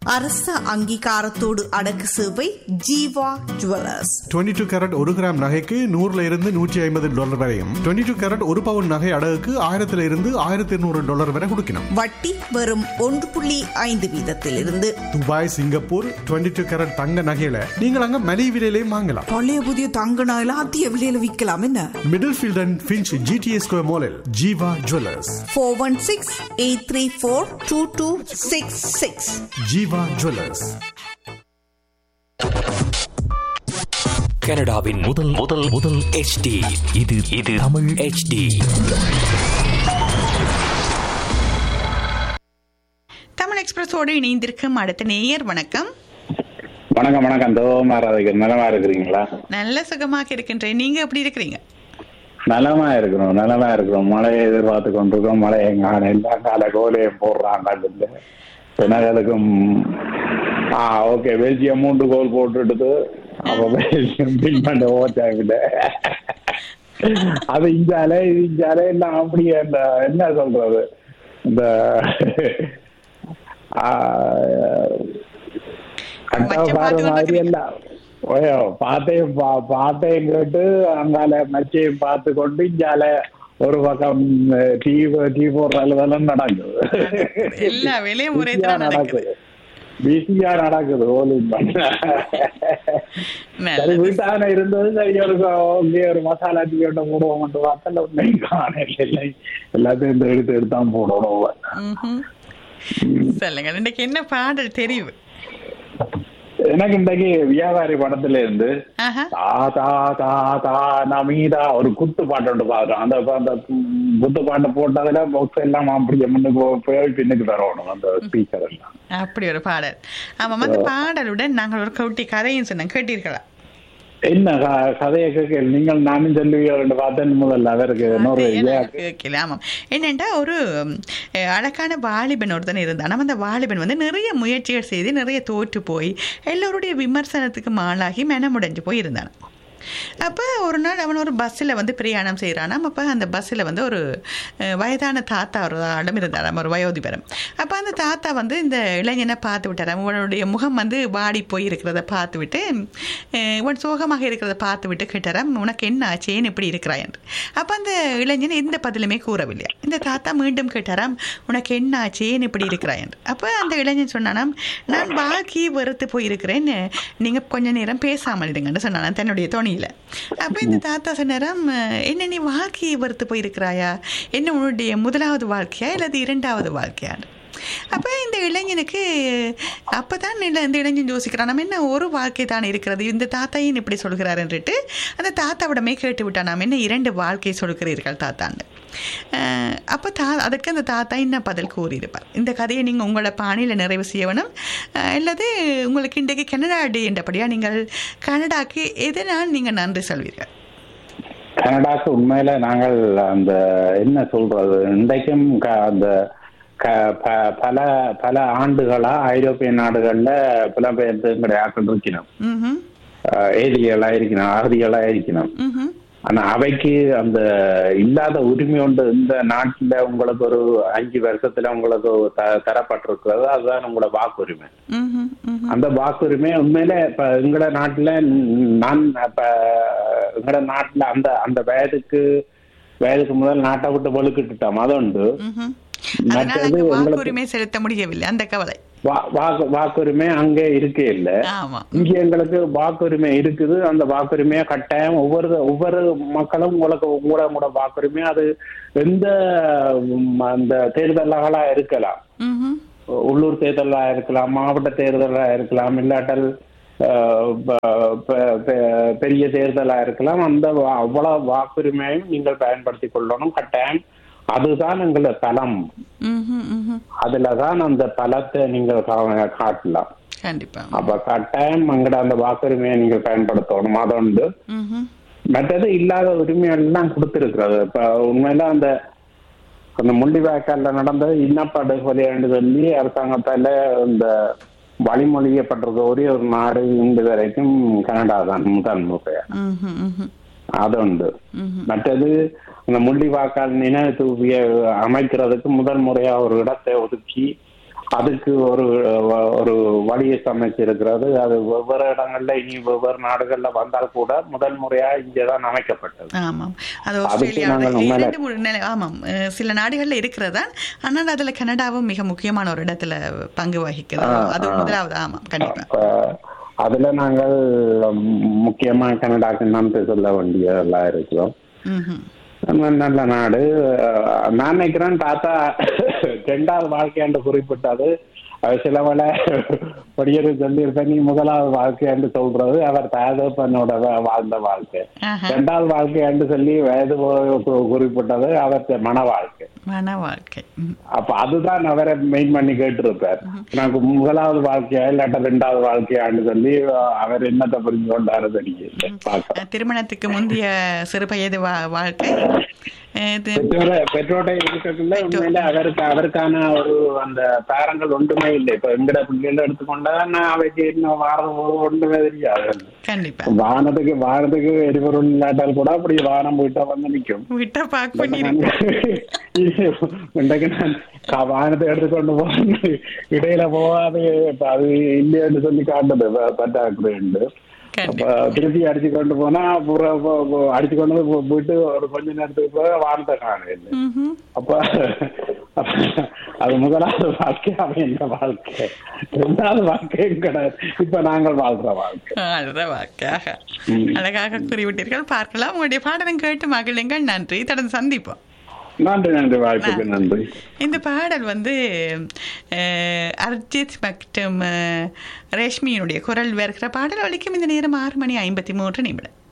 அரச அங்கீகாரத்தோடு அடக்கு சேவை ஜீவா ஜுவல்லர்ஸ் 22 டூ கேரட் ஒரு கிராம் நகைக்கு நூறுல இருந்து நூற்றி ஐம்பது டாலர் வரையும் 22 டூ கேரட் ஒரு பவுன் நகை அடகுக்கு ஆயிரத்துல இருந்து ஆயிரத்தி இருநூறு டாலர் வரை கொடுக்கணும் வட்டி வெறும் ஒன்று புள்ளி ஐந்து வீதத்திலிருந்து துபாய் சிங்கப்பூர் 22 டூ கேரட் தங்க நகையில நீங்கள் அங்க மலிவு விலையிலையும் வாங்கலாம் பழைய புதிய தங்க நகையில அதிக விலையில விற்கலாம் என்ன Middlefield and Finch GTA square மாலில் Jeeva jewellers four one six eight three four two two six six Jeeva jewellers கனடாவின் முதல் முதல் முதல் HD இது இது தமிழ் HD தமிழ் எக்ஸ்பிரஸோடு இணைந்திருக்கும் அடுத்த நேயர் வணக்கம் வணக்கம் வணக்கம் தோமா ராதிகர் நலமா இருக்கிறீங்களா நல்ல சுகமாக இருக்கின்றேன் நீங்க எப்படி இருக்கிறீங்க நலமா இருக்கிறோம் நலமா இருக்கிறோம் மழையை எதிர்பார்த்து கொண்டிருக்கோம் மழை எங்க எல்லா கால கோலையும் போடுறாங்க பினகளுக்கும் ஆ ஓகே பெல்ஜியம் மூன்று கோல் போட்டுட்டு அப்ப பெல்ஜியம் பின் பண்ண ஓச்சாங்க அது இஞ்சாலே இது இஞ்சாலே எல்லாம் அப்படியே இந்த என்ன சொல்றது இந்த ஆ, அட்டா மச்சம் பாரு பார்த்து மாதிரி கொண்டிருக்கிறீங்க. எல்லாம் ஓயோ பாட்டையும் பா- பாட்டையும் கேட்டு அங்கால மச்சையும் பார்த்து கொண்டு இங்கால ஒரு பக்கம் டீ டீ போடுற அலுவலம் நடக்குது எல்லா வேலையும் ஒரே பிஸியா தடவை நடக்குது பிஸியா நடக்குது ஓலிங் பண்ண சரி நல்லது வீட்டான இருந்தது சரி ஒரு ஓகே ஒரு மசாலா டீ ஒன்று போடுவோம் பார்த்தா உண்மை காணல இல்லை எல்லாத்தையும் இந்த எடுத்து எடுத்தான் போடணும் ம்ஹும். சொல்லுங்க இன்னைக்கு என்ன பாடல் தெரிவு எனக்கு இன்றைக்கு வியாபாரி படத்துல இருந்து ஆஹா தா தா தா தா நமீதா ஒரு குத்து பாட்டு ஒன்று பாடுறோம் அந்த அந்த ம், குத்து பாட்டு போட்டதுல பாக்ஸ் எல்லாம் அப்படியே முன்னுக்கு போய் பின்னுக்கு தரணும் அந்த ஸ்பீக்கர் எல்லாம் அப்படி ஒரு பாடல் ஆமாம் அந்த பாடலுடன் நாங்கள் ஒரு கவுட்டி கதையும் சொன்னோம் கேட்டீர்களா என்ன க- கதையை கேட்க நீங்கள் நானும் சொல்லுவீங்க பார்த்தேன் முதல்ல அவருக்கு இன்னொரு இதா கேட்கல ஆமாம் என்னென்னா ஒரு ம், அஹ், அழகான வாலிபன் ஒருத்தன் இருந்தான் நம்ம அந்த வாலிபன் வந்து நிறைய முயற்சிகள் செய்து நிறைய தோற்று போய் எல்லோருடைய விமர்சனத்துக்கு மாளாகி மனமுடைஞ்சு போய் இருந்தான் அப்போ ஒரு நாள் அவன் ஒரு பஸ்ஸில் வந்து பிரயாணம் செய்கிறானாம் அப்போ அந்த பஸ்ஸில் வந்து ஒரு அஹ், வயதான தாத்தா ஒரு ஆளும் இருந்தாராம் ஒரு வயோதிபரம் அப்போ அந்த தாத்தா வந்து இந்த இளைஞனை பார்த்து விட்டாராம் இவனுடைய முகம் வந்து வாடி போய் இருக்கிறத பார்த்து விட்டு அஹ், இவன் சோகமாக இருக்கிறத பார்த்து விட்டு கேட்டாராம் உனக்கு என்ன ஆச்சு ஏன் இப்படி இருக்கிறாய் என்று அப்போ அந்த இளைஞன் எந்த பதிலுமே கூறவில்லை இந்த தாத்தா மீண்டும் கேட்டாராம் உனக்கு என்ன ஆச்சு ஏன் இப்படி இருக்கிறாய் என்று அப்போ அந்த இளைஞன் சொன்னானாம் நான் வாழ்க்கையை வெறுத்து போயிருக்கிறேன் நீங்கள் கொஞ்ச நேரம் பேசாமல் இருங்கன்னு சொன்னானாம் தன்னுடைய துணியில் அப்போ இந்த தாத்தா சொன்னாராம் என்ன நீ வாழ்க்கையை வெறுத்து போயிருக்கிறாயா என்ன உன்னுடைய முதலாவது வாழ்க்கையா இல்லது இரண்டாவது வாழ்க்கையான்னு அப்போ இந்த இளைஞனுக்கு அப்போ தான் இந்த இளைஞன் யோசிக்கிறான் நம்ம என்ன ஒரு வாழ்க்கை தான் இருக்கிறது இந்த தாத்தாயின் இப்படி சொல்கிறார் என்றுட்டு அந்த தாத்தாவிடமே கேட்டு விட்டான் நாம் என்ன இரண்டு வாழ்க்கை சொல்கிறீர்கள் தாத்தான்னு அஹ் அப்போ தா அதற்கு அந்த தாத்தா என்ன பதில் கூறியிருப்பார் இந்த கதையை நீங்கள் உங்களோட பாணியில் நிறைவு செய்ய வேணும் அஹ் அல்லது உங்களுக்கு இன்றைக்கு கனடா டே என்றபடியாக நீங்கள் கனடாக்கு எதனால் நீங்கள் நன்றி சொல்வீர்கள் கனடாக்கு உண்மையில நாங்கள் அந்த என்ன சொல்றது இன்றைக்கும் க- அந்த க- ப- பல பல ஆண்டுகளா ஐரோப்பிய நாடுகள்ல புலம்பெயர்ந்து எங்களுடைய ஆட்கள் இருக்கணும் ம் ஏதிகளா இருக்கணும் அகதிகளா இருக்கணும் ம் ஆனா அவைக்கு அந்த இல்லாத உரிமை உண்டு இந்த நாட்டுல உங்களுக்கு ஒரு அஞ்சு வருஷத்துல உங்களுக்கு த- தரப்பட்டிருக்கிறது அதுதான் உங்களோட வாக்குரிமை ம் ம் அந்த வாக்குரிமை உண்மையில இப்ப எங்கட நாட்டுல நான் இப்ப எங்கட நாட்டுல அந்த அந்த வயதுக்கு வயதுக்கு முதல் நாட்டை விட்டு வலுக்கிட்டுட்டோம் அது உண்டு ம்ஹும். அதனால் மற்றது அங்கு உங்களுக்கு- வாக்குரிமை செலுத்த முடியவில்லை அந்த கவலை வா- வாக்கு வாக்குரிமை அங்கே இருக்கே இல்ல ஆமா இங்க எங்களுக்கு வாக்குரிமை இருக்குது அந்த வாக்குரிமையை கட்டாயம் ஒவ்வொரு ஒவ்வொரு மக்களும் உங்களுக்கு உங்களோட உங்களோட வாக்குரிமை அது எந்த ம், அந்த தேர்தல்களா இருக்கலாம் ம்ஹும். உள்ளூர் தேர்தலா இருக்கலாம் மாவட்ட தேர்தலா இருக்கலாம் இல்லாட்டல் அஹ், ப- ப- பெ- பெரிய தேர்தலா இருக்கலாம் அந்த வா- அவ்வளவு வாக்குரிமையும் நீங்கள் பயன்படுத்தி கொள்ளணும் கட்டாயம் அதுதான் எங்களோட பலம் ம்ஹும், ம்ஹும். அதுலதான் அந்த பலத்தை நீங்கள் கா- காட்டலாம் கண்டிப்பா அப்ப கட்டாயம் எங்கட அந்த வாக்குரிமையை நீங்கள் பயன்படுத்தணும் அது உண்டு ம்ஹும். மற்றது இல்லாத உரிமைகள் எல்லாம் கொடுத்திருக்கிறது இப்ப உண்மையில அந்த அந்த முள்ளிவாய்க்கால்ல நடந்த இனப்படுகொலை என்று சொல்லி அரசாங்கத்தால இந்த வழிமொழியப்பட்டிருக்க ஒரே ஒரு நாடு இன்று வரைக்கும் கனடா தான் முதல் முறை ம்ஹும், ம்ஹும். அது உண்டு மற்றது அந்த முள்ளிவாய்க்கால் நினைவு தூவிய அமைக்கிறதுக்கு முதல் முறையா ஒரு இடத்தை ஒதுக்கி அதுக்கு ஒரு அஹ், ஒரு வழியை சமைச்சிருக்கிறது அது வெவ்வேறு இடங்கள்ல இனி வெவ்வேறு நாடுகள்ல வந்தால் கூட முதல் முறையா இங்கதான் அமைக்கப்பட்டது ஆமாம் அது அதுக்கு ஆஸ்திரேலியாவில் நாங்கள் உண்மையில- இரண்டு மூணு நிலை ஆமாம் அஹ், சில நாடுகளில் இருக்கிறதா ஆனால் அதில் கனடாவும் மிக முக்கியமான ஒரு இடத்துல பங்கு வகிக்குது ஆ, அது ஆ. முதலாவது ஆமாம் கண்டிப்பா அப்ப அதுல நாங்கள் ம், முக்கியமா கனடாக்கு நன்றி சொல்ல வேண்டியதெல்லாம் இருக்கிறோம் ம்ஹும். நம்ம நல்ல நாடு அஹ், நான் நினைக்கிறேன் தாத்தா ரெண்டாவது வாழ்க்கையாண்டு குறிப்பிட்டது அது சில வேளை படியது சொல்லியிருப்பேன் நீ முதலாவது வாழ்க்கையாண்டு சொல்றது அவர் தகப்பனோட வா- வாழ்ந்த வாழ்க்கை ஆஹா. ரெண்டாவது வாழ்க்கையாண்டு சொல்லி வயது கு- கு- குறிப்பிட்டது அவர் மன வாழ்க்கை மன வாழ்க்கை ம். அப்ப அதுதான் அவரை மெயின் பண்ணி கேட்டிருப்பார் எனக்கு முதலாவது வாழ்க்கையா இல்லாட்ட ரெண்டாவது வாழ்க்கையான்னு சொல்லி அஹ், அவர் என்னத்தை புரிஞ்சு கொண்டாரு தெரியல பார்க்கலாம் அஹ், திருமணத்துக்கு முந்தைய சிறுபயது வா- வாழ்க்கை அஹ், இது பெற்றோர பெற்றோட இருக்கக்குள்ள உண்மையில அவருக்கு அவருக்கான ஒரு அந்த பேரங்கள் ஒன்றுமே இல்லை இப்ப எங்கட பிள்ளைகள் எடுத்துக்கொண்டா நான் அவைக்கு இன்னும் வாரம் ஒரு ஒன்றுமே தெரியாது கண்டிப்பா வானத்துக்கு வானத்துக்கு எரிபொருள் இல்லாட்டால் கூட அப்படி வானம் போயிட்டா வந்து நிக்கும் விட்டா பாக் பண்ணிருக்கு இன்றைக்கு நான் கா- வானத்தை எடுத்துக்கொண்டு போக இடையில போகாது இப்ப அது இல்லைன்னு சொல்லி காட்டுது ப- பற்றாக்குறைண்டு அப்ப கண்டிப்பா திருப்பி அடிச்சு கொண்டு போனா பூரா போ- போ- அடிச்சு கொண்டு வந்து போ- போயிட்டு ஒரு கொஞ்ச நேரத்துக்கு போய் வானத்தை காணல ம்ஹும். அப்ப அப்ப அது முதலாவது வாழ்க்கை அவன் என்ன வாழ்க்கை ரெண்டாவது வாழ்க்கையும் கிடையாது இப்ப நாங்கள் வாழ்ற வாழ்க்கை அழற வாக்காக அழகாக கூறிவிட்டீர்கள் பார்க்கலாம் உங்களுடைய பாடலும் கேட்டு மகிழுங்கள் நன்றி தொடர்ந்து சந்திப்போம் நன்றி நன்றி வாய்ப்புக்கு நன்றி இந்த பாடல் வந்து அஹ், அர்ஜித் மற்றும் அஹ், ரேஷ்மியினுடைய குரல் வருகிற பாடல் ஒலிக்கும் இந்த நேரம் ஆறு மணி ஐம்பத்தி மூன்று நிமிடம்